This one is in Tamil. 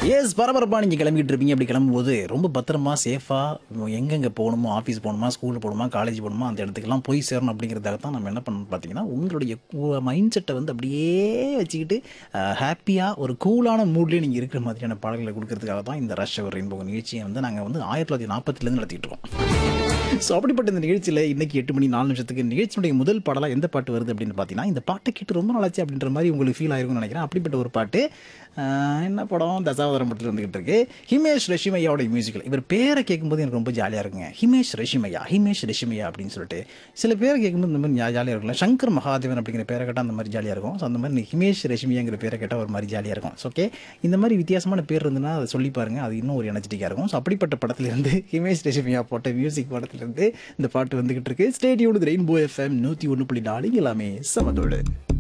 எஸ் பரபரப்பா நீங்க கிளம்பிட்டு இருப்பீங்க அப்படி கிளம்பும்போது ரொம்ப பத்திரமா சேஃபா எங்கெங்க போகணுமோ ஆஃபீஸ் போகணுமா ஸ்கூல் போகணுமா காலேஜ் போகணுமா அந்த இடத்துக்கெல்லாம் போய் சேரணும் அப்படிங்கிறதுக்காக தான் நம்ம என்ன பண்ணணும் பார்த்தீங்கன்னா உங்களுடைய மைண்ட் செட்டை வந்து அப்படியே வச்சுக்கிட்டு ஹாப்பியாக ஒரு கூலான மூட்லேயே நீங்கள் இருக்கிற மாதிரியான பாடல்களை கொடுக்கறதுக்காக தான் இந்த ரஷ் அவர் ரெயின்போ நிகழ்ச்சியை வந்து நாங்கள் வந்து ஆயிரத்தி தொள்ளாயிரத்தி நாற்பதுலேருந்து நடத்திட்டு இருக்கோம் ஸோ அப்படிப்பட்ட இந்த நிகழ்ச்சியில் இன்னைக்கு எட்டு மணி நாலு நிமிஷத்துக்கு நிகழ்ச்சியுடைய முதல் பாடலாக எந்த பாட்டு வருது அப்படின்னு பார்த்தீங்கன்னா இந்த பாட்டை கேட்டு ரொம்ப நாளாச்சு அப்படின்ற மாதிரி உங்களுக்கு ஃபீல் ஆயிருக்கும்னு நினைக்கிறேன் அப்படிப்பட்ட ஒரு பாட்டு ஆஹ், என்ன படம் தசாவதாரம் படத்தில் வந்துகிட்டு இருக்கு ஹிமேஷ் ரஷிமையாவோட மியூசிக்கில் இவர் பேரை கேட்கும்போது எனக்கு ரொம்ப ஜாலியாக இருக்குங்க ஹிமேஷ் ரஷிமையா ஹிமேஷ் ரஷிமையா அப்படின்னு சொல்லிட்டு சில பேரை கேட்கும்போது இந்த மாதிரி ஜாலியாக இருக்கும்ல சங்கர் மகாதேவன் அப்படிங்கிற பேரை கேட்டால் அந்த மாதிரி ஜாலியாக இருக்கும் ஸோ அந்த மாதிரி ஹிமேஷ் ரஷ்மியாங்கிற பேரை கேட்டால் ஒரு மாதிரி ஜாலியாக இருக்கும் ஸோ ஓகே இந்த மாதிரி வித்தியாசமான பேர் இருந்ததுன்னா அதை சொல்லி பாருங்க அது இன்னும் ஒரு எனர்ஜெட்டிக்காக இருக்கும் ஸோ அப்படிப்பட்ட படத்துலேருந்து ஹிமேஷ் ரஷ்மியா போட்ட மியூசிக் படத்துலேருந்து இந்த பாட்டு வந்துகிட்டு இருக்கு ஸ்டேடியோடு ரெயின்போ எஃப்எம் நூற்றி ஒன்று புள்ளி நாலு எல்லாமே சமதோடு